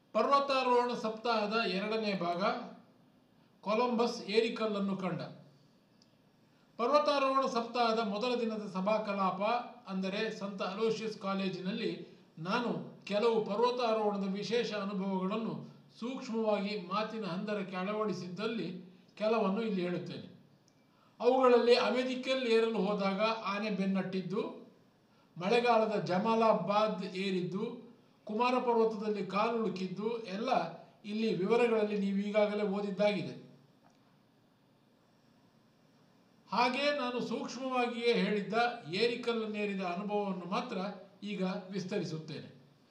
ಪರ್ವತಾರೋಹಣ ಸಪ್ತಾಹದ ಎರಡನೇ ಭಾಗ ಕೊಲಂಬಸ್ ಏರಿಕಲ್ಲನ್ನು ಕಂಡ ಪರ್ವತಾರೋಹಣ ಸಪ್ತಾಹದ ಮೊದಲ ದಿನದ ಸಭಾ ಕಲಾಪ ಅಂದರೆ ಸಂತ ಅಲೋಷಿಯಸ್ ಕಾಲೇಜಿನಲ್ಲಿ ನಾನು ಕೆಲವು ಪರ್ವತಾರೋಹಣದ ವಿಶೇಷ ಅನುಭವಗಳನ್ನು ಸೂಕ್ಷ್ಮವಾಗಿ ಮಾತಿನ ಹಂದರಕ್ಕೆ ಅಳವಡಿಸಿದ್ದಲ್ಲಿ ಕೆಲವನ್ನು ಇಲ್ಲಿ ಹೇಳುತ್ತೇನೆ ಅವುಗಳಲ್ಲಿ ಅಮೆರಿಕಲ್ ಏರಲು ಹೋದಾಗ ಆನೆ ಬೆನ್ನಟ್ಟಿದ್ದು ಮಳೆಗಾಲದ ಜಮಾಲಾಬಾದ್ ಏರಿದ್ದು ಕುಮಾರ ಪರ್ವತದಲ್ಲಿ ಕಾಲುಳುಕಿದ್ದು ಎಲ್ಲ ಇಲ್ಲಿ ವಿವರಗಳಲ್ಲಿ ನೀವು ಈಗಾಗಲೇ ಓದಿದ್ದಾಗಿದೆ ಹಾಗೆ ನಾನು ಸೂಕ್ಷ್ಮವಾಗಿಯೇ ಹೇಳಿದ್ದ ಏರಿಕಲ್ಲನ್ನೇರಿದ ಅನುಭವವನ್ನು ಮಾತ್ರ ಈಗ ವಿಸ್ತರಿಸುತ್ತೇನೆ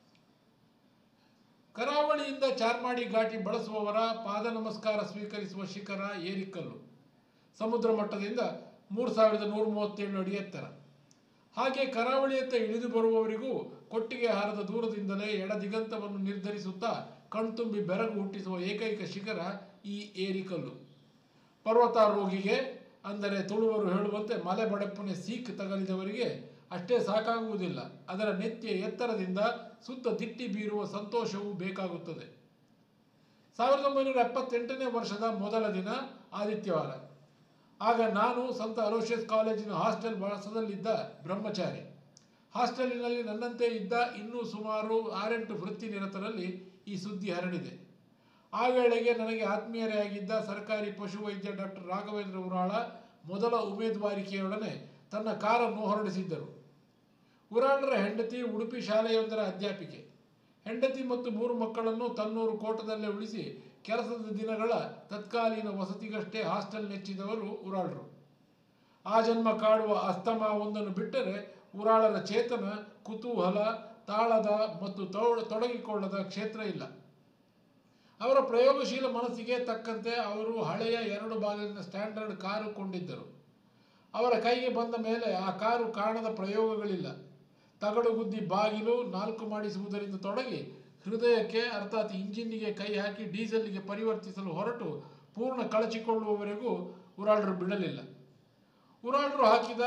ಕರಾವಳಿಯಿಂದ ಚಾರ್ಮಾಡಿ ಘಾಟಿ ಬಳಸುವವರ ಪಾದ ನಮಸ್ಕಾರ ಸ್ವೀಕರಿಸುವ ಶಿಖರ ಏರಿಕಲ್ಲು ಸಮುದ್ರ ಮಟ್ಟದಿಂದ ಮೂರು ಸಾವಿರದ ನೂರ ಮೂವತ್ತೇಳು ಅಡಿ ಎತ್ತರ ಹಾಗೆ ಕರಾವಳಿಯತ್ತ ಇಳಿದು ಬರುವವರಿಗೂ ಕೊಟ್ಟಿಗೆ ಹಾರದ ದೂರದಿಂದಲೇ ಎಡದಿಗಂತವನ್ನು ನಿರ್ಧರಿಸುತ್ತಾ ಕಣ್ತುಂಬಿ ಬೆರಗು ಹುಟ್ಟಿಸುವ ಏಕೈಕ ಶಿಖರ ಈ ಏರಿಕಲ್ಲು ಪರ್ವತಾರೋಹಿಗೆ ಅಂದರೆ ತುಳುವರು ಹೇಳುವಂತೆ ಮಲೆ ಬಡಪ್ಪನೆ ಸೀಕ್ ತಗಲಿದವರಿಗೆ ಅಷ್ಟೇ ಸಾಕಾಗುವುದಿಲ್ಲ ಅದರ ನೆತ್ತಿಯ ಎತ್ತರದಿಂದ ಸುತ್ತ ದಿಟ್ಟಿ ಬೀರುವ ಸಂತೋಷವೂ ಬೇಕಾಗುತ್ತದೆ ಸಾವಿರದ ಒಂಬೈನೂರ ಎಪ್ಪತ್ತೆಂಟನೇ ವರ್ಷದ ಮೊದಲ ದಿನ ಆದಿತ್ಯವಾರ ಆಗ ನಾನು ಸಂತ ಅಲೋಷಿಯಸ್ ಕಾಲೇಜಿನ ಹಾಸ್ಟೆಲ್ ವಾಸದಲ್ಲಿದ್ದ ಬ್ರಹ್ಮಚಾರಿ ಹಾಸ್ಟೆಲಿನಲ್ಲಿ ನನ್ನಂತೆ ಇದ್ದ ಇನ್ನೂ ಸುಮಾರು ಆರೆಂಟು ವೃತ್ತಿ ನಿರತರಲ್ಲಿ ಈ ಸುದ್ದಿ ಹರಡಿದೆ ಆ ವೇಳೆಗೆ ನನಗೆ ಆತ್ಮೀಯರೇ ಆಗಿದ್ದ ಸರ್ಕಾರಿ ಪಶುವೈದ್ಯ ಡಾಕ್ಟರ್ ರಾಘವೇಂದ್ರ ಉರಾಳ ಮೊದಲ ಉಮೇದುವಾರಿಕೆಯೊಡನೆ ತನ್ನ ಕಾರನ್ನು ಹೊರಡಿಸಿದ್ದರು ಉರಾಳರ ಹೆಂಡತಿ ಉಡುಪಿ ಶಾಲೆಯೊಂದರ ಅಧ್ಯಾಪಿಕೆ ಹೆಂಡತಿ ಮತ್ತು ಮೂರು ಮಕ್ಕಳನ್ನು ತನ್ನೂರು ಕೋಟದಲ್ಲೇ ಉಳಿಸಿ ಕೆಲಸದ ದಿನಗಳ ತತ್ಕಾಲೀನ ವಸತಿಗಷ್ಟೇ ಹಾಸ್ಟೆಲ್ ನೆಚ್ಚಿದವರು ಉರಾಳರು ಆ ಜನ್ಮ ಕಾಡುವ ಅಸ್ತಮ ಒಂದನ್ನು ಬಿಟ್ಟರೆ ಉರಾಳರ ಚೇತನ ಕುತೂಹಲ ತಾಳದ ಮತ್ತು ತೊ- ತೊಡಗಿಕೊಳ್ಳದ ಕ್ಷೇತ್ರ ಇಲ್ಲ ಅವರ ಪ್ರಯೋಗಶೀಲ ಮನಸ್ಸಿಗೆ ತಕ್ಕಂತೆ ಅವರು ಹಳೆಯ ಎರಡು ಬಾಗಿಲಿನ ಸ್ಟ್ಯಾಂಡರ್ಡ್ ಕಾರು ಕೊಂಡಿದ್ದರು ಅವರ ಕೈಗೆ ಬಂದ ಮೇಲೆ ಆ ಕಾರು ಕಾಣದ ಪ್ರಯೋಗಗಳಿಲ್ಲ ತಗಡು ಗುದ್ದಿ ಬಾಗಿಲು ನಾಲ್ಕು ಮಾಡಿಸುವುದರಿಂದ ತೊಡಗಿ ಹೃದಯಕ್ಕೆ ಅರ್ಥಾತ್ ಇಂಜಿನ್ನಿಗೆ ಕೈ ಹಾಕಿ ಡೀಸೆಲ್ಗೆ ಪರಿವರ್ತಿಸಲು ಹೊರಟು ಪೂರ್ಣ ಕಳಚಿಕೊಳ್ಳುವವರೆಗೂ ಉರಾಳರು ಬಿಡಲಿಲ್ಲ ಉರಾಳರು ಹಾಕಿದ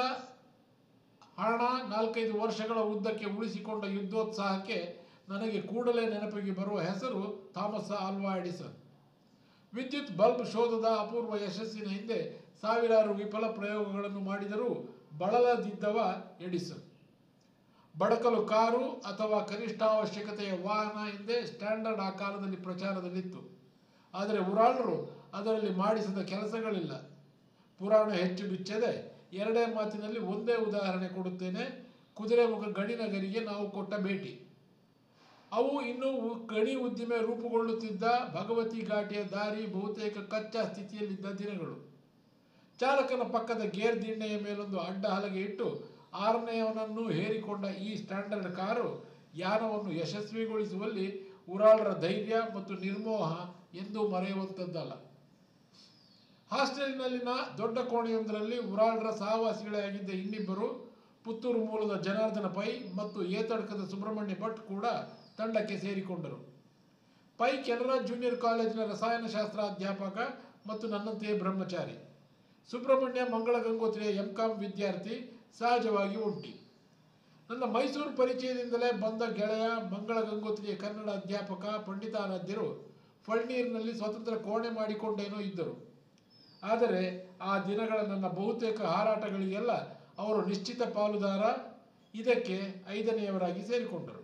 ಹಣ ನಾಲ್ಕೈದು ವರ್ಷಗಳ ಉದ್ದಕ್ಕೆ ಉಳಿಸಿಕೊಂಡ ಯುದ್ಧೋತ್ಸಾಹಕ್ಕೆ ನನಗೆ ಕೂಡಲೇ ನೆನಪಿಗೆ ಬರುವ ಹೆಸರು ಥಾಮಸ್ ಆಲ್ವಾ ಎಡಿಸನ್ ವಿದ್ಯುತ್ ಬಲ್ಬ್ ಶೋಧದ ಅಪೂರ್ವ ಯಶಸ್ಸಿನ ಹಿಂದೆ ಸಾವಿರಾರು ವಿಫಲ ಪ್ರಯೋಗಗಳನ್ನು ಮಾಡಿದರೂ ಬಳಲದಿದ್ದವ ಎಡಿಸನ್ ಬಡಕಲು ಕಾರು ಅಥವಾ ಕನಿಷ್ಠಾವಶ್ಯಕತೆಯ ವಾಹನ ಎಂದೇ ಸ್ಟ್ಯಾಂಡರ್ಡ್ ಆ ಕಾಲದಲ್ಲಿ ಪ್ರಚಾರದಲ್ಲಿತ್ತು ಆದರೆ ಉರಾಳರು ಅದರಲ್ಲಿ ಮಾಡಿಸಿದ ಕೆಲಸಗಳಿಲ್ಲ ಪುರಾಣ ಹೆಚ್ಚು ಬಿಚ್ಚದೆ ಎರಡೇ ಮಾತಿನಲ್ಲಿ ಒಂದೇ ಉದಾಹರಣೆ ಕೊಡುತ್ತೇನೆ ಕುದುರೆಮುಖ ಗಣಿನಗರಿಗೆ ನಾವು ಕೊಟ್ಟ ಭೇಟಿ ಅವು ಇನ್ನೂ ಉ- ಗಣಿ ಉದ್ದಿಮೆ ರೂಪುಗೊಳ್ಳುತ್ತಿದ್ದ ಭಗವತಿ ಘಾಟಿಯ ದಾರಿ ಬಹುತೇಕ ಕಚ್ಚಾ ಸ್ಥಿತಿಯಲ್ಲಿದ್ದ ದಿನಗಳು ಚಾಲಕನ ಪಕ್ಕದ ಗೇರ್ ದಿಣ್ಣೆಯ ಮೇಲೊಂದು ಅಡ್ಡ ಹಲಗೆ ಇಟ್ಟು ಆರನೆಯವನನ್ನು ಹೇರಿಕೊಂಡ ಈ ಸ್ಟ್ಯಾಂಡರ್ಡ್ ಕಾರು ಯಾನವನ್ನು ಯಶಸ್ವಿಗೊಳಿಸುವಲ್ಲಿ ಉರಾಳರ ಧೈರ್ಯ ಮತ್ತು ನಿರ್ಮೋಹ ಎಂದೂ ಮರೆಯುವಂಥದ್ದಲ್ಲ ಹಾಸ್ಟೆಲಿನಲ್ಲಿನ ದೊಡ್ಡ ಕೋಣೆಯೊಂದರಲ್ಲಿ ಉರಾಳರ ಸಹವಾಸಿಗಳೇ ಆಗಿದ್ದ ಇನ್ನಿಬ್ಬರು ಪುತ್ತೂರು ಮೂಲದ ಜನಾರ್ದನ ಪೈ ಮತ್ತು ಏತಡ್ಕದ ಸುಬ್ರಹ್ಮಣ್ಯ ಭಟ್ ಕೂಡ ತಂಡಕ್ಕೆ ಸೇರಿಕೊಂಡರು ಪೈ ಕೆನರಾ ಜೂನಿಯರ್ ಕಾಲೇಜಿನ ರಸಾಯನಶಾಸ್ತ್ರ ಅಧ್ಯಾಪಕ ಮತ್ತು ನನ್ನಂತೆಯೇ ಬ್ರಹ್ಮಚಾರಿ ಸುಬ್ರಹ್ಮಣ್ಯ ಮಂಗಳ ಗಂಗೋತ್ರಿಯ ಎಂ ಕಾಮ್ ವಿದ್ಯಾರ್ಥಿ ಸಹಜವಾಗಿ ಒಂಟಿ ನನ್ನ ಮೈಸೂರು ಪರಿಚಯದಿಂದಲೇ ಬಂದ ಗೆಳೆಯ ಮಂಗಳ ಗಂಗೋತ್ರಿಯ ಕನ್ನಡ ಅಧ್ಯಾಪಕ ಪಂಡಿತಾರಾಧ್ಯರು ಫಳ್ನೀರಿನಲ್ಲಿ ಸ್ವತಂತ್ರ ಕೋಣೆ ಮಾಡಿಕೊಂಡೇನೋ ಇದ್ದರು ಆದರೆ ಆ ದಿನಗಳ ನನ್ನ ಬಹುತೇಕ ಹಾರಾಟಗಳಿಗೆಲ್ಲ ಅವರು ನಿಶ್ಚಿತ ಪಾಲುದಾರ ಇದಕ್ಕೆ ಐದನೆಯವರಾಗಿ ಸೇರಿಕೊಂಡರು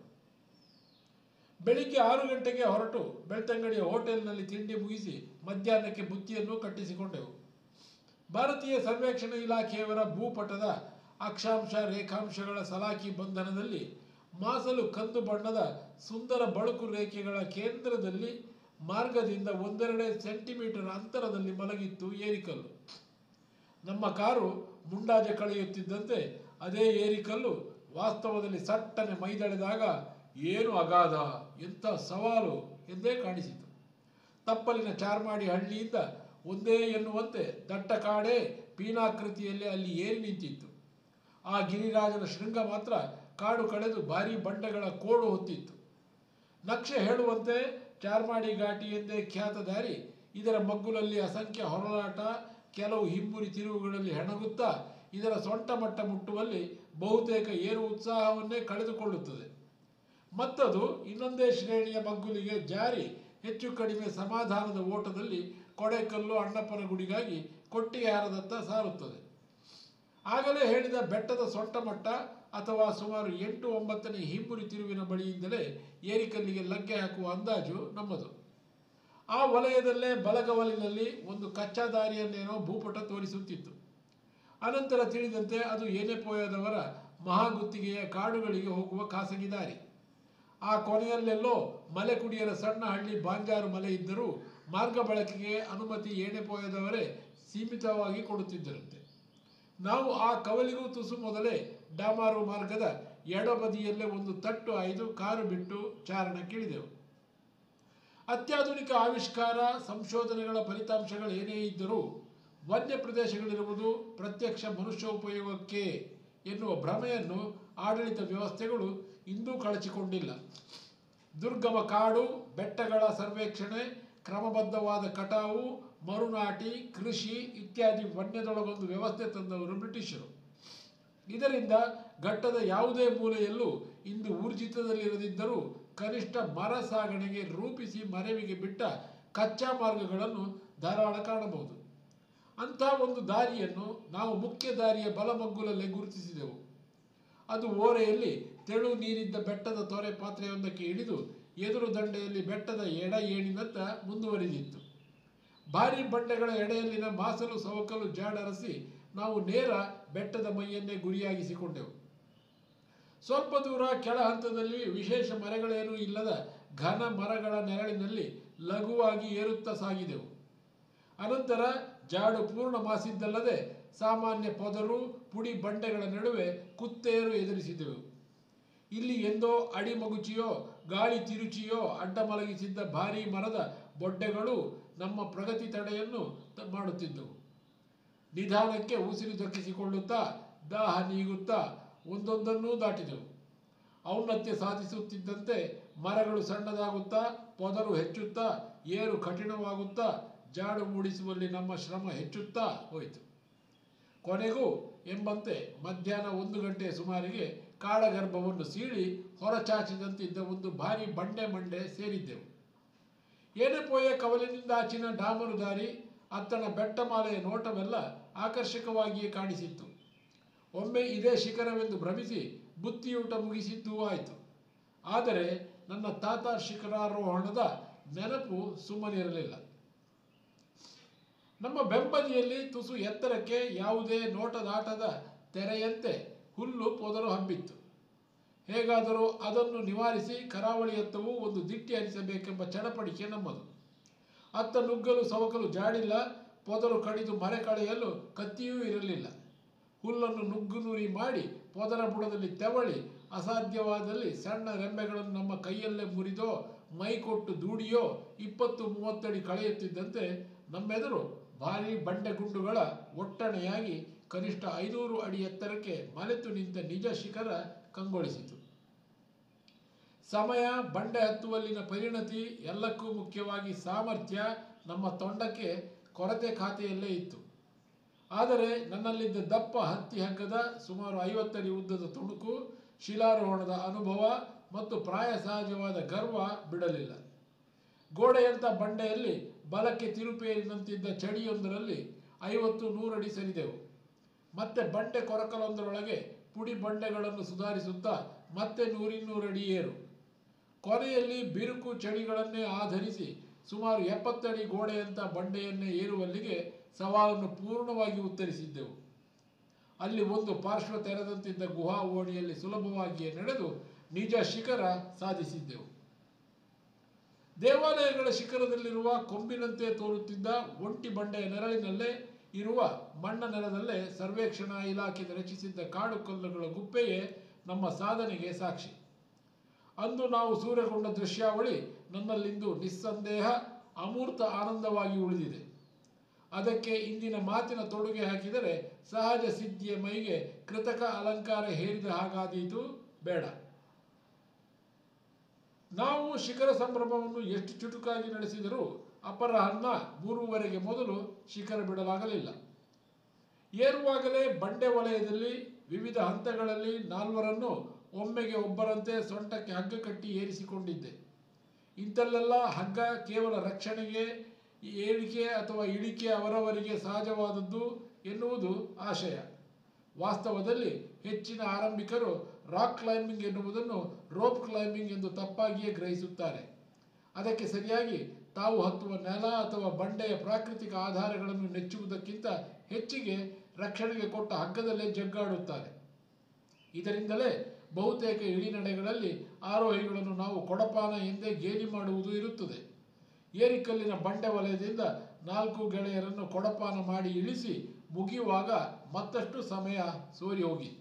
ಬೆಳಿಗ್ಗೆ ಆರು ಗಂಟೆಗೆ ಹೊರಟು ಬೆಳ್ತಂಗಡಿಯ ಹೋಟೆಲ್ನಲ್ಲಿ ತಿಂಡಿ ಮುಗಿಸಿ ಮಧ್ಯಾಹ್ನಕ್ಕೆ ಬುತ್ತಿಯನ್ನು ಕಟ್ಟಿಸಿಕೊಂಡೆವು ಭಾರತೀಯ ಸರ್ವೇಕ್ಷಣಾ ಇಲಾಖೆಯವರ ಭೂಪಟದ ಅಕ್ಷಾಂಶ ರೇಖಾಂಶಗಳ ಸಲಾಕಿ ಬಂಧನದಲ್ಲಿ ಮಾಸಲು ಕಂದು ಬಣ್ಣದ ಸುಂದರ ಬಳುಕು ರೇಖೆಗಳ ಕೇಂದ್ರದಲ್ಲಿ ಮಾರ್ಗದಿಂದ ಒಂದೆರಡೇ ಸೆಂಟಿಮೀಟರ್ ಅಂತರದಲ್ಲಿ ಮಲಗಿತ್ತು ಏರಿಕಲ್ಲು ನಮ್ಮ ಕಾರು ಮುಂಡಾಜೆ ಕಳೆಯುತ್ತಿದ್ದಂತೆ ಅದೇ ಏರಿಕಲ್ಲು ವಾಸ್ತವದಲ್ಲಿ ಸಟ್ಟನೆ ಮೈದಳೆದಾಗ ಏನು ಅಗಾಧ ಎಂಥ ಸವಾಲು ಎಂದೇ ಕಾಣಿಸಿತು ತಪ್ಪಲಿನ ಚಾರ್ಮಾಡಿ ಹಳ್ಳಿಯಿಂದ ಒಂದೇ ಎನ್ನುವಂತೆ ದಟ್ಟ ಕಾಡೇ ಪೀನಾಕೃತಿಯಲ್ಲಿ ಅಲ್ಲಿ ಏರಿ ನಿಂತಿತ್ತು ಆ ಗಿರಿರಾಜನ ಶೃಂಗ ಮಾತ್ರ ಕಾಡು ಕಳೆದು ಭಾರೀ ಬಂಡೆಗಳ ಕೋಡು ಹೊತ್ತಿತ್ತು ನಕ್ಷೆ ಹೇಳುವಂತೆ ಚಾರ್ಮಾಡಿ ಘಾಟಿ ಎಂದೇ ಖ್ಯಾತ ದಾರಿ ಇದರ ಮಗ್ಗುಲಲ್ಲಿ ಅಸಂಖ್ಯ ಹೊರಲಾಟ ಕೆಲವು ಹಿಮ್ಮುರಿ ತಿರುವುಗಳಲ್ಲಿ ಹೆಣಗುತ್ತಾ ಇದರ ಸೊಂಟ ಮಟ್ಟ ಮುಟ್ಟುವಲ್ಲಿ ಬಹುತೇಕ ಏರು ಉತ್ಸಾಹವನ್ನೇ ಕಳೆದುಕೊಳ್ಳುತ್ತದೆ ಮತ್ತದು ಇನ್ನೊಂದೇ ಶ್ರೇಣಿಯ ಮಗ್ಗುಲಿಗೆ ಜಾರಿ ಹೆಚ್ಚು ಕಡಿಮೆ ಸಮಾಧಾನದ ಓಟದಲ್ಲಿ ಕೊಡೆಕಲ್ಲು ಅಣ್ಣಪ್ಪನ ಗುಡಿಗಾಗಿ ಕೊಟ್ಟಿಗೆಹಾರದತ್ತ ಸಾರುತ್ತದೆ ಆಗಲೇ ಹೇಳಿದ ಬೆಟ್ಟದ ಸೊಟ್ಟಮಟ್ಟ ಅಥವಾ ಸುಮಾರು ಎಂಟು ಒಂಬತ್ತನೇ ಹಿಮ್ಮುರಿ ತಿರುವಿನ ಬಳಿಯಿಂದಲೇ ಏರಿಕಲ್ಲಿಗೆ ಲಗ್ಗೆ ಹಾಕುವ ಅಂದಾಜು ನಮ್ಮದು ಆ ವಲಯದಲ್ಲೇ ಬಲಗವಲಿನಲ್ಲಿ ಒಂದು ಕಚ್ಚಾ ದಾರಿಯನ್ನೇನೋ ಭೂಪಟ ತೋರಿಸುತ್ತಿತ್ತು ಅನಂತರ ತಿಳಿದಂತೆ ಅದು ಏನೆಪೋಯದವರ ಮಹಾಗುತ್ತಿಗೆಯ ಕಾಡುಗಳಿಗೆ ಹೋಗುವ ಖಾಸಗಿ ದಾರಿ ಆ ಕೊನೆಯಲ್ಲೆಲ್ಲೋ ಮಲೆ ಕುಡಿಯರ ಸಣ್ಣ ಹಳ್ಳಿ ಬಾಂಜಾರು ಮಲೆ ಇದ್ದರೂ ಮಾರ್ಗ ಬಳಕೆಗೆ ಅನುಮತಿ ಏನೆಪೋಯದವರೇ ಸೀಮಿತವಾಗಿ ಕೊಡುತ್ತಿದ್ದರಂತೆ ನಾವು ಆ ಕವಲಿಗೂ ತುಸು ಮೊದಲೇ ಡಾಮಾರು ಮಾರ್ಗದ ಎಡಬದಿಯಲ್ಲೇ ಒಂದು ತಟ್ಟು ಆಯ್ದು ಕಾರು ಬಿಟ್ಟು ಚಾರಣಕ್ಕಿಳಿದೆವು ಅತ್ಯಾಧುನಿಕ ಆವಿಷ್ಕಾರ ಸಂಶೋಧನೆಗಳ ಫಲಿತಾಂಶಗಳು ಏನೇ ಇದ್ದರೂ ವನ್ಯ ಪ್ರದೇಶಗಳಿರುವುದು ಪ್ರತ್ಯಕ್ಷ ಮನುಷ್ಯ ಉಪಯೋಗಕ್ಕೆ ಎನ್ನುವ ಭ್ರಮೆಯನ್ನು ಆಡಳಿತ ವ್ಯವಸ್ಥೆಗಳು ಇಂದೂ ಕಳಚಿಕೊಂಡಿಲ್ಲ ದುರ್ಗಮ ಕಾಡು ಬೆಟ್ಟಗಳ ಸರ್ವೇಕ್ಷಣೆ ಕ್ರಮಬದ್ಧವಾದ ಕಟಾವು ಮರುನಾಟಿ ಕೃಷಿ ಇತ್ಯಾದಿ ವನ್ಯದೊಳಗೊಂದು ವ್ಯವಸ್ಥೆ ತಂದವರು ಬ್ರಿಟಿಷರು ಇದರಿಂದ ಘಟ್ಟದ ಯಾವುದೇ ಮೂಲೆಯಲ್ಲೂ ಇಂದು ಊರ್ಜಿತದಲ್ಲಿರದಿದ್ದರೂ ಕನಿಷ್ಠ ಮರ ಸಾಗಣೆಗೆ ರೂಪಿಸಿ ಮರೆವಿಗೆ ಬಿಟ್ಟ ಕಚ್ಚಾ ಮಾರ್ಗಗಳನ್ನು ಧಾರಾಳ ಕಾಣಬಹುದು ಅಂಥ ಒಂದು ದಾರಿಯನ್ನು ನಾವು ಮುಖ್ಯ ದಾರಿಯ ಬಲಮಗ್ಗುಲಲ್ಲೇ ಗುರುತಿಸಿದೆವು ಅದು ಓರೆಯಲ್ಲಿ ತೆಳು ನೀರಿದ್ದ ಬೆಟ್ಟದ ತೊರೆ ಪಾತ್ರೆಯೊಂದಕ್ಕೆ ಇಳಿದು ಎದುರು ದಂಡೆಯಲ್ಲಿ ಬೆಟ್ಟದ ಎಡ ಏಣಿನತ್ತ ಮುಂದುವರಿದಿತ್ತು ಭಾರಿ ಬಂಡೆಗಳ ಎಡೆಯಲ್ಲಿನ ಮಾಸಲು ಸವಕಲು ಜಾಡರಸಿ ನಾವು ನೇರ ಬೆಟ್ಟದ ಮೈಯನ್ನೇ ಗುರಿಯಾಗಿಸಿಕೊಂಡೆವು ಸ್ವಲ್ಪ ದೂರ ಕೆಳ ಹಂತದಲ್ಲಿ ವಿಶೇಷ ಮರಗಳೇನೂ ಇಲ್ಲದ ಘನ ಮರಗಳ ನೆರಳಿನಲ್ಲಿ ಲಘುವಾಗಿ ಏರುತ್ತಾ ಸಾಗಿದೆವು ಅನಂತರ ಜಾಡು ಪೂರ್ಣ ಮಾಸಿದ್ದಲ್ಲದೆ ಸಾಮಾನ್ಯ ಪೊದರು ಪುಡಿ ಬಂಡೆಗಳ ನಡುವೆ ಕುತ್ತೇರು ಎದುರಿಸಿದೆವು ಇಲ್ಲಿ ಎಂದೋ ಅಡಿ ಮಗುಚಿಯೋ ಗಾಳಿ ತಿರುಚಿಯೋ ಅಡ್ಡ ಮಲಗಿಸಿದ್ದ ಭಾರೀ ಮರದ ಬೊಡ್ಡೆಗಳು ನಮ್ಮ ಪ್ರಗತಿ ತಡೆಯನ್ನು ತ- ಮಾಡುತ್ತಿದ್ದವು ನಿಧಾನಕ್ಕೆ ಉಸಿರು ದಕ್ಕಿಸಿಕೊಳ್ಳುತ್ತಾ ದಾಹ ನೀಗುತ್ತಾ ಒಂದೊಂದನ್ನೂ ದಾಟಿದೆವು ಔನ್ನತ್ಯ ಸಾಧಿಸುತ್ತಿದ್ದಂತೆ ಮರಗಳು ಸಣ್ಣದಾಗುತ್ತಾ ಪೊದರು ಹೆಚ್ಚುತ್ತಾ ಏರು ಕಠಿಣವಾಗುತ್ತಾ ಜಾಡು ಮೂಡಿಸುವಲ್ಲಿ ನಮ್ಮ ಶ್ರಮ ಹೆಚ್ಚುತ್ತಾ ಹೋಯಿತು ಕೊನೆಗೂ ಎಂಬಂತೆ ಮಧ್ಯಾಹ್ನ ಒಂದು ಗಂಟೆಯ ಸುಮಾರಿಗೆ ಕಾಡಗರ್ಭವನ್ನು ಸೀಳಿ ಹೊರಚಾಚಿದಂತಿದ್ದ ಒಂದು ಭಾರಿ ಬಂಡೆ ಮಂಡೆ ಸೇರಿದ್ದೆವು ಏನೆಪೋಯ ಕವಲಿನಿಂದ ಆಚಿನ ಡಾಮರು ದಾರಿ ಅತ್ತಣ ಬೆಟ್ಟಮಾಲೆಯ ನೋಟವೆಲ್ಲ ಆಕರ್ಷಕವಾಗಿಯೇ ಕಾಣಿಸಿತ್ತು ಒಮ್ಮೆ ಇದೇ ಶಿಖರವೆಂದು ಭ್ರಮಿಸಿ ಬುತ್ತಿಯೂಟ ಮುಗಿಸಿದ್ದೂ ಆಯಿತು ಆದರೆ ನನ್ನ ತಾತಾರ್ ಶಿಖರಾರೋಹಣದ ನೆನಪು ಸುಮ್ಮನಿರಲಿಲ್ಲ ನಮ್ಮ ಬೆಂಬದಿಯಲ್ಲಿ ತುಸು ಎತ್ತರಕ್ಕೆ ಯಾವುದೇ ನೋಟದಾಟದ ತೆರೆಯಂತೆ ಹುಲ್ಲು ಪೊದರು ಹಬ್ಬಿತ್ತು ಹೇಗಾದರೂ ಅದನ್ನು ನಿವಾರಿಸಿ ಕರಾವಳಿಯತ್ತವೂ ಒಂದು ದಿಟ್ಟಿ ಹರಿಸಬೇಕೆಂಬ ಚಡಪಡಿಕೆ ನಮ್ಮದು ಅತ್ತ ನುಗ್ಗಲು ಸವಕಲು ಜಾಡಿಲ್ಲ ಪೊದರು ಕಡಿದು ಮರೆ ಕಳೆಯಲು ಕತ್ತಿಯೂ ಇರಲಿಲ್ಲ ಹುಲ್ಲನ್ನು ನುಗ್ಗುನುರಿ ಮಾಡಿ ಪೊದರ ಬುಡದಲ್ಲಿ ತೆವಳಿ ಅಸಾಧ್ಯವಾದಲ್ಲಿ ಸಣ್ಣ ರೆಂಬೆಗಳನ್ನು ನಮ್ಮ ಕೈಯಲ್ಲೇ ಮುರಿದೋ ಮೈ ಕೊಟ್ಟು ದೂಡಿಯೋ ಇಪ್ಪತ್ತು ಮೂವತ್ತಡಿ ಕಳೆಯುತ್ತಿದ್ದಂತೆ ನಮ್ಮೆದುರು ಭಾರೀ ಬಂಡೆಗುಂಡುಗಳ ಒಟ್ಟಣೆಯಾಗಿ ಕನಿಷ್ಠ ಐನೂರು ಅಡಿ ಎತ್ತರಕ್ಕೆ ಮಲೆತು ನಿಂತ ನಿಜ ಶಿಖರ ಕಂಗೊಳಿಸಿತು ಸಮಯ ಬಂಡೆ ಹತ್ತುವಲ್ಲಿನ ಪರಿಣತಿ ಎಲ್ಲಕ್ಕೂ ಮುಖ್ಯವಾಗಿ ಸಾಮರ್ಥ್ಯ ನಮ್ಮ ತೊಂಡಕ್ಕೆ ಕೊರತೆ ಖಾತೆಯಲ್ಲೇ ಇತ್ತು ಆದರೆ ನನ್ನಲ್ಲಿದ್ದ ದಪ್ಪ ಹತ್ತಿ ಹಗ್ಗದ ಸುಮಾರು ಐವತ್ತಡಿ ಉದ್ದದ ತುಣುಕು ಶಿಲಾರೋಹಣದ ಅನುಭವ ಮತ್ತು ಪ್ರಾಯ ಸಹಜವಾದ ಗರ್ವ ಬಿಡಲಿಲ್ಲ ಗೋಡೆಯಂಥ ಬಂಡೆಯಲ್ಲಿ ಬಲಕ್ಕೆ ತಿರುಪೇರಿನಂತಿದ್ದ ಚಡಿಯೊಂದರಲ್ಲಿ ಐವತ್ತು ನೂರಡಿ ಸರಿದೆವು ಮತ್ತೆ ಬಂಡೆ ಕೊರಕಲೊಂದರೊಳಗೆ ಪುಡಿ ಬಂಡೆಗಳನ್ನು ಸುಧಾರಿಸುತ್ತಾ ಮತ್ತೆ ನೂರಿನ್ನೂರಡಿ ಏರು ಕೊನೆಯಲ್ಲಿ ಬಿರುಕು ಚಳಿಗಳನ್ನೇ ಆಧರಿಸಿ ಸುಮಾರು ಎಪ್ಪತ್ತಡಿ ಗೋಡೆಯಂಥ ಬಂಡೆಯನ್ನೇ ಏರುವಲ್ಲಿಗೆ ಸವಾಲನ್ನು ಪೂರ್ಣವಾಗಿ ಉತ್ತರಿಸಿದ್ದೆವು ಅಲ್ಲಿ ಒಂದು ಪಾರ್ಶ್ವ ತೆರೆದಂತಿದ್ದ ಗುಹಾ ಓಣಿಯಲ್ಲಿ ಸುಲಭವಾಗಿಯೇ ನಡೆದು ನಿಜ ಶಿಖರ ಸಾಧಿಸಿದ್ದೆವು ದೇವಾಲಯಗಳ ಶಿಖರದಲ್ಲಿರುವ ಕೊಂಬಿನಂತೆ ತೋರುತ್ತಿದ್ದ ಒಂಟಿ ಬಂಡೆಯ ನೆರಳಿನಲ್ಲೇ ಇರುವ ಮಣ್ಣ ನೆಲದಲ್ಲೇ ಸರ್ವೇಕ್ಷಣಾ ಇಲಾಖೆ ರಚಿಸಿದ್ದ ಕಾಡು ಕಲ್ಲುಗಳ ಗುಪ್ಪೆಯೇ ನಮ್ಮ ಸಾಧನೆಗೆ ಸಾಕ್ಷಿ ಅಂದು ನಾವು ಸೂರ್ಯಗೊಂಡ ದೃಶ್ಯಾವಳಿ ನನ್ನಲ್ಲಿಂದು ನಿಸ್ಸಂದೇಹ ಅಮೂರ್ತ ಆನಂದವಾಗಿ ಉಳಿದಿದೆ ಅದಕ್ಕೆ ಇಂದಿನ ಮಾತಿನ ತೊಡುಗೆ ಹಾಕಿದರೆ ಸಹಜ ಸಿದ್ಧಿಯ ಮೈಗೆ ಕೃತಕ ಅಲಂಕಾರ ಹೇರಿದ ಹಾಗಾದೀತು ಬೇಡ ನಾವು ಶಿಖರ ಸಂಭ್ರಮವನ್ನು ಎಷ್ಟು ಚುಟುಕಾಗಿ ನಡೆಸಿದರೂ ಅಪರಾಹ್ನ ಮೂರುವರೆಗೆ ಮೊದಲು ಶಿಖರ ಬಿಡಲಾಗಲಿಲ್ಲ ಏರುವಾಗಲೇ ಬಂಡೆ ವಲಯದಲ್ಲಿ ವಿವಿಧ ಹಂತಗಳಲ್ಲಿ ನಾಲ್ವರನ್ನು ಒಮ್ಮೆಗೆ ಒಬ್ಬರಂತೆ ಸೊಂಟಕ್ಕೆ ಹಗ್ಗ ಕಟ್ಟಿ ಏರಿಸಿಕೊಂಡಿದ್ದೆ ಇಂಥಲ್ಲೆಲ್ಲ ಹಗ್ಗ ಕೇವಲ ರಕ್ಷಣೆಗೆ ಏಳಿಕೆ ಅಥವಾ ಇಳಿಕೆ ಅವರವರಿಗೆ ಸಹಜವಾದದ್ದು ಎನ್ನುವುದು ಆಶಯ ವಾಸ್ತವದಲ್ಲಿ ಹೆಚ್ಚಿನ ಆರಂಭಿಕರು ರಾಕ್ ಕ್ಲೈಂಬಿಂಗ್ ಎನ್ನುವುದನ್ನು ರೋಪ್ ಕ್ಲೈಂಬಿಂಗ್ ಎಂದು ತಪ್ಪಾಗಿಯೇ ಗ್ರಹಿಸುತ್ತಾರೆ ಅದಕ್ಕೆ ಸರಿಯಾಗಿ ತಾವು ಹತ್ತುವ ನೆಲ ಅಥವಾ ಬಂಡೆಯ ಪ್ರಾಕೃತಿಕ ಆಧಾರಗಳನ್ನು ನೆಚ್ಚುವುದಕ್ಕಿಂತ ಹೆಚ್ಚಿಗೆ ರಕ್ಷಣೆಗೆ ಕೊಟ್ಟ ಹಗ್ಗದಲ್ಲೇ ಜಗ್ಗಾಡುತ್ತಾರೆ ಇದರಿಂದಲೇ ಬಹುತೇಕ ಇಳಿನಡೆಗಳಲ್ಲಿ ಆರೋಹಿಗಳನ್ನು ನಾವು ಕೊಡಪಾನ ಎಂದೇ ಗೇಲಿ ಮಾಡುವುದು ಇರುತ್ತದೆ ಏರಿಕಲ್ಲಿನ ಬಂಡೆ ವಲಯದಿಂದ ನಾಲ್ಕು ಗೆಳೆಯರನ್ನು ಕೊಡಪಾನ ಮಾಡಿ ಇಳಿಸಿ ಮುಗಿಯುವಾಗ ಮತ್ತಷ್ಟು ಸಮಯ ಸೋರಿ ಹೋಗಿತ್ತು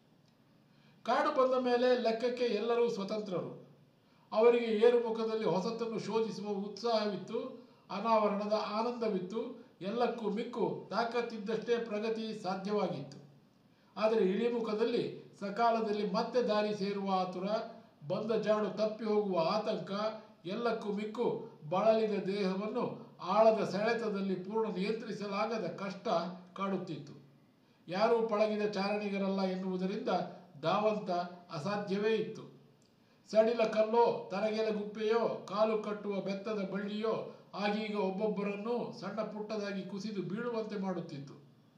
ಕಾಡು ಬಂದ ಮೇಲೆ ಲೆಕ್ಕಕ್ಕೆ ಎಲ್ಲರೂ ಸ್ವತಂತ್ರರು ಅವರಿಗೆ ಏರುಮುಖದಲ್ಲಿ ಹೊಸತನ್ನು ಶೋಧಿಸುವ ಉತ್ಸಾಹವಿತ್ತು ಅನಾವರಣದ ಆನಂದವಿತ್ತು ಎಲ್ಲಕ್ಕೂ ಮಿಕ್ಕು ತಾಕತ್ತಿದ್ದಷ್ಟೇ ಪ್ರಗತಿ ಸಾಧ್ಯವಾಗಿತ್ತು ಆದರೆ ಇಳಿಮುಖದಲ್ಲಿ ಸಕಾಲದಲ್ಲಿ ಮತ್ತೆ ದಾರಿ ಸೇರುವ ಆತುರ ಬಂದ ಜಾಡು ತಪ್ಪಿ ಹೋಗುವ ಆತಂಕ ಎಲ್ಲಕ್ಕೂ ಮಿಕ್ಕು ಬಳಲಿದ ದೇಹವನ್ನು ಆಳದ ಸೆಳೆತದಲ್ಲಿ ಪೂರ್ಣ ನಿಯಂತ್ರಿಸಲಾಗದ ಕಷ್ಟ ಕಾಡುತ್ತಿತ್ತು ಯಾರೂ ಪಳಗಿದ ಚಾರಣಿಗರಲ್ಲ ಎನ್ನುವುದರಿಂದ ಧಾವಂತ ಅಸಾಧ್ಯವೇ ಇತ್ತು ಸಡಿಲ ಕಲ್ಲೋ ತರಗೆಲೆ ಗುಪ್ಪೆಯೋ ಕಾಲು ಕಟ್ಟುವ ಬೆತ್ತದ ಬಳ್ಳಿಯೋ ಆಗೀಗ ಒಬ್ಬೊಬ್ಬರನ್ನು ಸಣ್ಣ ಪುಟ್ಟದಾಗಿ ಕುಸಿದು ಬೀಳುವಂತೆ ಮಾಡುತ್ತಿತ್ತು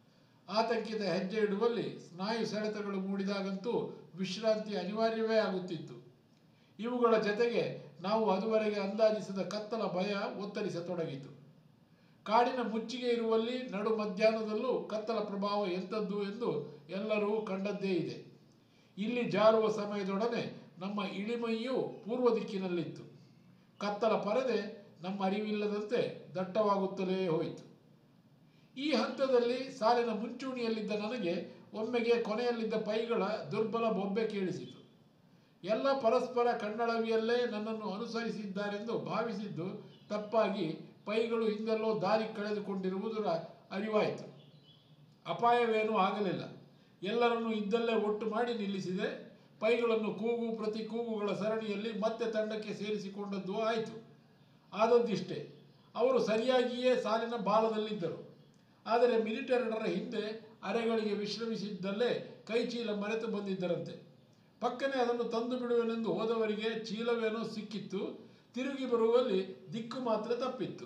ಆತಂಕಿತ ಹೆಜ್ಜೆ ಇಡುವಲ್ಲಿ ಸ್ನಾಯು ಸೆಳೆತಗಳು ಮೂಡಿದಾಗಂತೂ ವಿಶ್ರಾಂತಿ ಅನಿವಾರ್ಯವೇ ಆಗುತ್ತಿತ್ತು ಇವುಗಳ ಜತೆಗೆ ನಾವು ಅದುವರೆಗೆ ಅಂದಾಜಿಸದ ಕತ್ತಲ ಭಯ ಒತ್ತರಿಸತೊಡಗಿತು ಕಾಡಿನ ಮುಚ್ಚಿಗೆ ಇರುವಲ್ಲಿ ನಡು ಮಧ್ಯಾಹ್ನದಲ್ಲೂ ಕತ್ತಲ ಪ್ರಭಾವ ಎಂಥದ್ದು ಎಂದು ಎಲ್ಲರೂ ಕಂಡದ್ದೇ ಇದೆ ಇಲ್ಲಿ ಜಾರುವ ಸಮಯದೊಡನೆ ನಮ್ಮ ಇಳಿಮೈಯು ಪೂರ್ವ ದಿಕ್ಕಿನಲ್ಲಿತ್ತು ಕತ್ತಲ ಪರದೆ ನಮ್ಮ ಅರಿವಿಲ್ಲದಂತೆ ದಟ್ಟವಾಗುತ್ತಲೇ ಹೋಯಿತು ಈ ಹಂತದಲ್ಲಿ ಸಾಲಿನ ಮುಂಚೂಣಿಯಲ್ಲಿದ್ದ ನನಗೆ ಒಮ್ಮೆಗೆ ಕೊನೆಯಲ್ಲಿದ್ದ ಪೈಗಳ ದುರ್ಬಲ ಬೊಬ್ಬೆ ಕೇಳಿಸಿತು ಎಲ್ಲ ಪರಸ್ಪರ ಕನ್ನಡವಿಯಲ್ಲೇ ನನ್ನನ್ನು ಅನುಸರಿಸಿದ್ದಾರೆಂದು ಭಾವಿಸಿದ್ದು ತಪ್ಪಾಗಿ ಪೈಗಳು ಹಿಂದೆಲ್ಲೋ ದಾರಿ ಕಳೆದುಕೊಂಡಿರುವುದರ ಅರಿವಾಯಿತು ಅಪಾಯವೇನೂ ಆಗಲಿಲ್ಲ ಎಲ್ಲರನ್ನೂ ಇದ್ದಲ್ಲೇ ಒಟ್ಟು ಮಾಡಿ ನಿಲ್ಲಿಸಿದೆ ಪೈಗಳನ್ನು ಕೂಗು ಪ್ರತಿ ಕೂಗುಗಳ ಸರಣಿಯಲ್ಲಿ ಮತ್ತೆ ತಂಡಕ್ಕೆ ಸೇರಿಸಿಕೊಂಡದ್ದು ಆಯಿತು ಆದದ್ದಿಷ್ಟೇ ಅವರು ಸರಿಯಾಗಿಯೇ ಸಾಲಿನ ಬಾಲದಲ್ಲಿದ್ದರು ಆದರೆ ಮಿನಿಟ್ ಎರಡರ ಹಿಂದೆ ಅರೆಗಳಿಗೆ ವಿಶ್ರಮಿಸಿದ್ದಲ್ಲೇ ಕೈಚೀಲ ಮರೆತು ಬಂದಿದ್ದರಂತೆ ಪಕ್ಕನೆ ಅದನ್ನು ತಂದು ಬಿಡುವೆನೆಂದು ಹೋದವರಿಗೆ ಚೀಲವೇನೋ ಸಿಕ್ಕಿತ್ತು ತಿರುಗಿ ಬರುವಲ್ಲಿ ದಿಕ್ಕು ಮಾತ್ರ ತಪ್ಪಿತ್ತು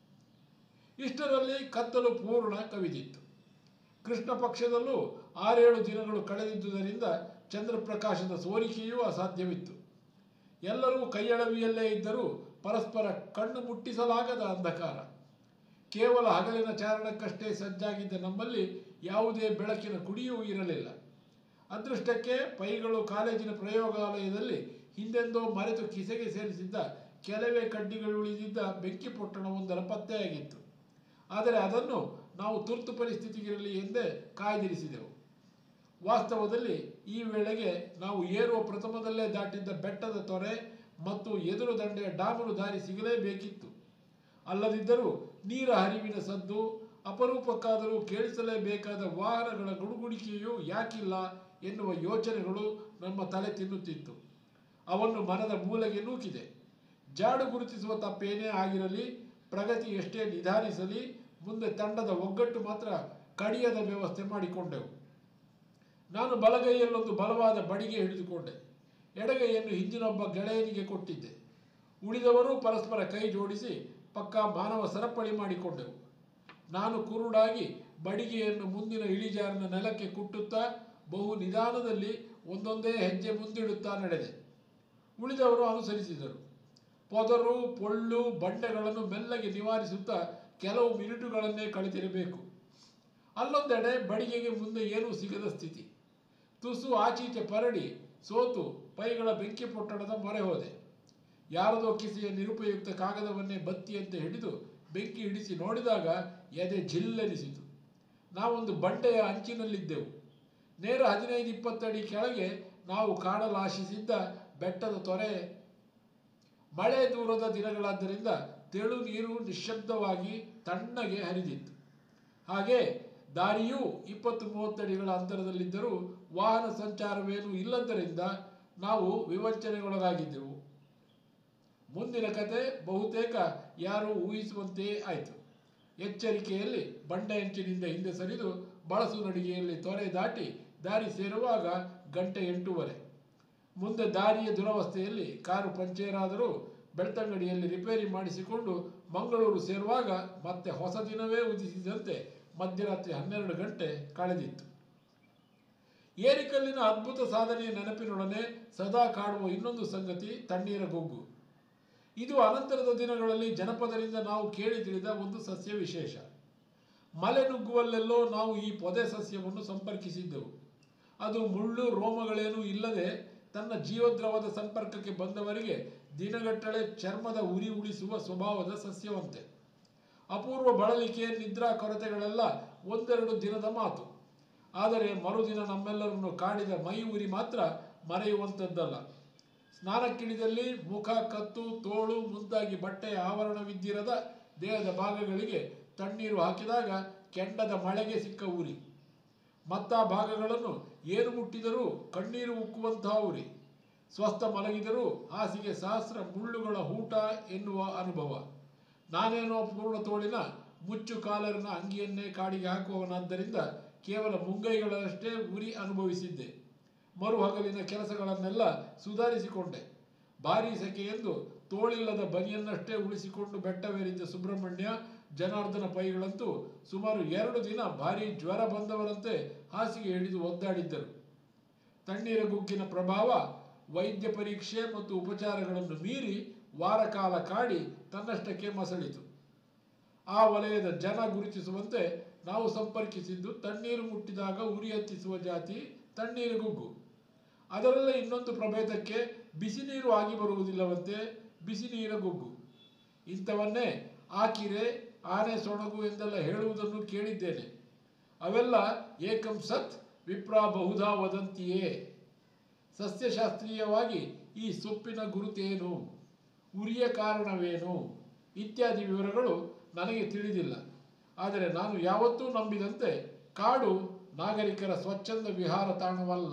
ಇಷ್ಟರಲ್ಲಿ ಕತ್ತಲು ಪೂರ್ಣ ಕವಿದಿತ್ತು ಕೃಷ್ಣ ಪಕ್ಷದಲ್ಲೂ ಆರೇಳು ದಿನಗಳು ಕಳೆದಿದ್ದುದರಿಂದ ಚಂದ್ರಪ್ರಕಾಶದ ಸೋರಿಕೆಯೂ ಅಸಾಧ್ಯವಿತ್ತು ಎಲ್ಲರೂ ಕೈಯಳವಿಯಲ್ಲೇ ಇದ್ದರೂ ಪರಸ್ಪರ ಕಣ್ಣು ಮುಟ್ಟಿಸಲಾಗದ ಅಂಧಕಾರ ಕೇವಲ ಹಗಲಿನ ಚಾರಣಕ್ಕಷ್ಟೇ ಸಜ್ಜಾಗಿದ್ದ ನಮ್ಮಲ್ಲಿ ಯಾವುದೇ ಬೆಳಕಿನ ಕುಡಿಯೂ ಇರಲಿಲ್ಲ ಅದೃಷ್ಟಕ್ಕೆ ಪೈಗಳು ಕಾಲೇಜಿನ ಪ್ರಯೋಗಾಲಯದಲ್ಲಿ ಹಿಂದೆಂದೋ ಮರೆತು ಕಿಸೆಗೆ ಸೇರಿಸಿದ್ದ ಕೆಲವೇ ಕಡ್ಡಿಗಳುಳಿದಿದ್ದ ಬೆಂಕಿ ಪೊಟ್ಟಣವೊಂದರ ಪತ್ತೆಯಾಗಿತ್ತು ಆದರೆ ಅದನ್ನು ನಾವು ತುರ್ತು ಪರಿಸ್ಥಿತಿಗಿರಲಿ ಎಂದೇ ಕಾಯ್ದಿರಿಸಿದೆವು ವಾಸ್ತವದಲ್ಲಿ ಈ ವೇಳೆಗೆ ನಾವು ಏರುವ ಪ್ರಥಮದಲ್ಲೇ ದಾಟಿದ್ದ ಬೆಟ್ಟದ ತೊರೆ ಮತ್ತು ಎದುರು ದಂಡೆಯ ಡಾಮರು ದಾರಿ ಸಿಗಲೇಬೇಕಿತ್ತು ಅಲ್ಲದಿದ್ದರೂ ನೀರ ಹರಿವಿನ ಸದ್ದು ಅಪರೂಪಕ್ಕಾದರೂ ಕೇಳಿಸಲೇಬೇಕಾದ ವಾಹನಗಳ ಗುಡುಗುಡಿಕೆಯೂ ಯಾಕಿಲ್ಲ ಎನ್ನುವ ಯೋಚನೆಗಳು ನಮ್ಮ ತಲೆ ತಿನ್ನುತ್ತಿತ್ತು ಅವನ್ನು ಮನದ ಮೂಲೆಗೆ ನೂಕಿದೆ ಜಾಡು ಗುರುತಿಸುವ ತಪ್ಪೇನೇ ಆಗಿರಲಿ ಪ್ರಗತಿ ಎಷ್ಟೇ ನಿಧಾನಿಸಲಿ ಮುಂದೆ ತಂಡದ ಒಗ್ಗಟ್ಟು ಮಾತ್ರ ಕಡಿಯದ ವ್ಯವಸ್ಥೆ ಮಾಡಿಕೊಂಡೆವು ನಾನು ಬಲಗೈಯಲ್ಲೊಂದು ಬಲವಾದ ಬಡಿಗೆ ಹಿಡಿದುಕೊಂಡೆ ಎಡಗೈಯನ್ನು ಹಿಂದಿನೊಬ್ಬ ಗೆಳೆಯನಿಗೆ ಕೊಟ್ಟಿದ್ದೆ ಉಳಿದವರು ಪರಸ್ಪರ ಕೈ ಜೋಡಿಸಿ ಪಕ್ಕಾ ಮಾನವ ಸರಪಳಿ ಮಾಡಿಕೊಂಡೆವು ನಾನು ಕುರುಡಾಗಿ ಬಡಿಗೆಯನ್ನು ಮುಂದಿನ ಇಳಿಜಾರಿನ ನೆಲಕ್ಕೆ ಕುಟ್ಟುತ್ತಾ ಬಹು ನಿಧಾನದಲ್ಲಿ ಒಂದೊಂದೇ ಹೆಜ್ಜೆ ಮುಂದಿಡುತ್ತಾ ನಡೆದೆ ಉಳಿದವರು ಅನುಸರಿಸಿದರು ಪೊದರು ಪೊಳ್ಳು ಬಂಡೆಗಳನ್ನು ಮೆಲ್ಲಗೆ ನಿವಾರಿಸುತ್ತಾ ಕೆಲವು ಮಿನಿಟುಗಳನ್ನೇ ಕಳೆದಿರಬೇಕು ಅಲ್ಲೊಂದೆಡೆ ಬಡಿಗೆಗೆ ಮುಂದೆ ಏನೂ ಸಿಗದ ಸ್ಥಿತಿ ತುಸು ಆಚೀಚೆ ಪರಡಿ ಸೋತು ಪೈಗಳ ಬೆಂಕಿ ಪೊಟ್ಟಣದ ಮೊರೆ ಹೋದೆ ಯಾರದೋ ಕಿಸೆಯ ನಿರುಪಯುಕ್ತ ಕಾಗದವನ್ನೇ ಬತ್ತಿಯಂತೆ ಹಿಡಿದು ಬೆಂಕಿ ಹಿಡಿಸಿ ನೋಡಿದಾಗ ಎದೆ ಜಿಲ್ಲೆನಿಸಿತು ನಾವೊಂದು ಬಂಡೆಯ ಅಂಚಿನಲ್ಲಿದ್ದೆವು ನೇರ ಹದಿನೈದು ಇಪ್ಪತ್ತಡಿ ಕೆಳಗೆ ನಾವು ಕಾಣಲು ಆಶಿಸಿದ್ದ ಬೆಟ್ಟದ ತೊರೆ ಮಳೆ ದೂರದ ದಿನಗಳಾದ್ದರಿಂದ ತೆಳು ನೀರು ನಿಶ್ಶಬ್ದವಾಗಿ ತಣ್ಣಗೆ ಹರಿದಿತ್ತು ಹಾಗೆ ದಾರಿಯೂ ಇಪ್ಪತ್ತು ಮೂವತ್ತಡಿಗಳ ಅಂತರದಲ್ಲಿದ್ದರೂ ವಾಹನ ಸಂಚಾರವೇನೂ ಇಲ್ಲದ್ದರಿಂದ ನಾವು ವಿವಂಚನೆಗೊಳಗಾಗಿದ್ದೆವು ಮುಂದಿನ ಕತೆ ಬಹುತೇಕ ಯಾರೂ ಊಹಿಸುವಂತೆಯೇ ಆಯಿತು ಎಚ್ಚರಿಕೆಯಲ್ಲಿ ಬಂಡೆ ಅಂಚಿನಿಂದ ಹಿಂದೆ ಸರಿದು ಬಳಸು ನಡಿಗೆಯಲ್ಲಿ ತೊರೆ ದಾಟಿ ದಾರಿ ಸೇರುವಾಗ ಗಂಟೆ ಎಂಟೂವರೆ ಮುಂದೆ ದಾರಿಯ ದುರವಸ್ಥೆಯಲ್ಲಿ ಕಾರು ಪಂಚೇರಾದರೂ ಬೆಳ್ತಂಗಡಿಯಲ್ಲಿ ರಿಪೇರಿ ಮಾಡಿಸಿಕೊಂಡು ಮಂಗಳೂರು ಸೇರುವಾಗ ಮತ್ತೆ ಹೊಸ ದಿನವೇ ಉದಿಸಿದಂತೆ ಮಧ್ಯರಾತ್ರಿ ಹನ್ನೆರಡು ಗಂಟೆ ಕಳೆದಿತ್ತು ಏರಿಕಲ್ಲಿನ ಅದ್ಭುತ ಸಾಧನೆಯ ನೆನಪಿನೊಡನೆ ಸದಾ ಕಾಡುವ ಇನ್ನೊಂದು ಸಂಗತಿ ತಣ್ಣೀರ ಗೊಗ್ಗು ಇದು ಅನಂತರದ ದಿನಗಳಲ್ಲಿ ಜನಪದರಿಂದ ನಾವು ಕೇಳಿ ತಿಳಿದ ಒಂದು ಸಸ್ಯ ವಿಶೇಷ ಮಲೆ ನುಗ್ಗುವಲ್ಲೆಲ್ಲೋ ನಾವು ಈ ಪೊದೆ ಸಸ್ಯವನ್ನು ಸಂಪರ್ಕಿಸಿದ್ದೆವು ಅದು ಮುಳ್ಳು ರೋಮಗಳೇನೂ ಇಲ್ಲದೆ ತನ್ನ ಜೀವದ್ರವದ ಸಂಪರ್ಕಕ್ಕೆ ಬಂದವರಿಗೆ ದಿನಗಟ್ಟಲೆ ಚರ್ಮದ ಉರಿ ಉಳಿಸುವ ಸ್ವಭಾವದ ಸಸ್ಯವಂತೆ ಅಪೂರ್ವ ಬಳಲಿಕೆ ನಿದ್ರಾ ಕೊರತೆಗಳೆಲ್ಲ ಒಂದೆರಡು ದಿನದ ಮಾತು ಆದರೆ ಮರುದಿನ ನಮ್ಮೆಲ್ಲರನ್ನು ಕಾಡಿದ ಮೈ ಉರಿ ಮಾತ್ರ ಮರೆಯುವಂಥದ್ದಲ್ಲ ಸ್ನಾನಕ್ಕಿಳಿದಲ್ಲಿ ಮುಖ ಕತ್ತು ತೋಳು ಮುಂದಾಗಿ ಬಟ್ಟೆಯ ಆವರಣವಿದ್ದಿರದ ದೇಹದ ಭಾಗಗಳಿಗೆ ತಣ್ಣೀರು ಹಾಕಿದಾಗ ಕೆಂಡದ ಮಳೆಗೆ ಸಿಕ್ಕ ಉರಿ ಮತ್ತ ಭಾಗಗಳನ್ನು ಏನು ಮುಟ್ಟಿದರೂ ಕಣ್ಣೀರು ಉಕ್ಕುವಂತಹ ಉರಿ ಸ್ವಸ್ಥ ಮಲಗಿದರೂ ಹಾಸಿಗೆ ಸಹಸ್ರ ಮುಳ್ಳುಗಳ ಹೂಟ ಎನ್ನುವ ಅನುಭವ ನಾನೇನೋ ಪೂರ್ಣ ತೋಳಿನ ಮುಚ್ಚು ಕಾಲರಿನ ಅಂಗಿಯನ್ನೇ ಕಾಡಿಗೆ ಹಾಕುವವನಾದ್ದರಿಂದ ಕೇವಲ ಮುಂಗೈಗಳಷ್ಟೇ ಉರಿ ಅನುಭವಿಸಿದ್ದೆ ಮರುಹಗಲಿನ ಕೆಲಸಗಳನ್ನೆಲ್ಲ ಸುಧಾರಿಸಿಕೊಂಡೆ ಭಾರೀ ಸೆಕೆಯೆಂದು ತೋಳಿಲ್ಲದ ಬನಿಯನ್ನಷ್ಟೇ ಉಳಿಸಿಕೊಂಡು ಬೆಟ್ಟವೇರಿದ್ದ ಸುಬ್ರಹ್ಮಣ್ಯ ಜನಾರ್ದನ ಪೈಗಳಂತೂ ಸುಮಾರು ಎರಡು ದಿನ ಭಾರೀ ಜ್ವರ ಬಂದವರಂತೆ ಹಾಸಿಗೆ ಹಿಡಿದು ಒದ್ದಾಡಿದ್ದರು ತಣ್ಣೀರ ಗುಗ್ಗಿನ ಪ್ರಭಾವ ವೈದ್ಯ ಪರೀಕ್ಷೆ ಮತ್ತು ಉಪಚಾರಗಳನ್ನು ಮೀರಿ ವಾರ ಕಾಲ ಕಾಡಿ ತನ್ನಷ್ಟಕ್ಕೆ ಮಸಳಿತು ಆ ವಲಯದ ಜನ ಗುರುತಿಸುವಂತೆ ನಾವು ಸಂಪರ್ಕಿಸಿದ್ದು ತಣ್ಣೀರು ಮುಟ್ಟಿದಾಗ ಉರಿ ಹತ್ತಿಸುವ ಜಾತಿ ತಣ್ಣೀರು ಗುಗ್ಗು ಅದರಲ್ಲೇ ಇನ್ನೊಂದು ಪ್ರಭೇದಕ್ಕೆ ಬಿಸಿ ನೀರು ಆಗಿ ಬರುವುದಿಲ್ಲವಂತೆ ಬಿಸಿ ನೀರ ಗುಗ್ಗು ಇಂಥವನ್ನೇ ಆಕಿರೆ ಆನೆ ಸೊಣಗು ಎಂದೆಲ್ಲ ಹೇಳುವುದನ್ನು ಕೇಳಿದ್ದೇನೆ ಅವೆಲ್ಲ ಏಕಂ ಸತ್ ವಿಪ್ರ ಬಹುಧಾ ವದಂತಿಯೇ ಸಸ್ಯಶಾಸ್ತ್ರೀಯವಾಗಿ ಈ ಸೊಪ್ಪಿನ ಗುರುತೇನು ಉರಿಯ ಕಾರಣವೇನು ಇತ್ಯಾದಿ ವಿವರಗಳು ನನಗೆ ತಿಳಿದಿಲ್ಲ ಆದರೆ ನಾನು ಯಾವತ್ತೂ ನಂಬಿದಂತೆ ಕಾಡು ನಾಗರಿಕರ ಸ್ವಚ್ಛಂದ ವಿಹಾರ ತಾಣವಲ್ಲ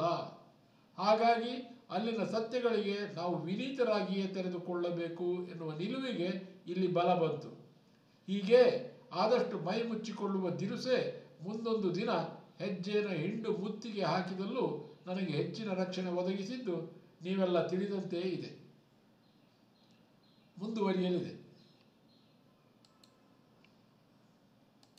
ಹಾಗಾಗಿ ಅಲ್ಲಿನ ಸತ್ಯಗಳಿಗೆ ನಾವು ವಿನೀತರಾಗಿಯೇ ತೆರೆದುಕೊಳ್ಳಬೇಕು ಎನ್ನುವ ನಿಲುವಿಗೆ ಇಲ್ಲಿ ಬಲ ಬಂತು ಹೀಗೆ ಆದಷ್ಟು ಮೈ ಮುಚ್ಚಿಕೊಳ್ಳುವ ದಿರುಸೆ ಮುಂದೊಂದು ದಿನ ಹೆಜ್ಜೆನ ಹಿಂಡು ಮುತ್ತಿಗೆ ಹಾಕಿದಲ್ಲೂ ನನಗೆ ಹೆಚ್ಚಿನ ರಕ್ಷಣೆ ಒದಗಿಸಿದ್ದು ನೀವೆಲ್ಲ ತಿಳಿದಂತೆಯೇ ಇದೆ ಮುಂದುವರಿಯಲಿದೆ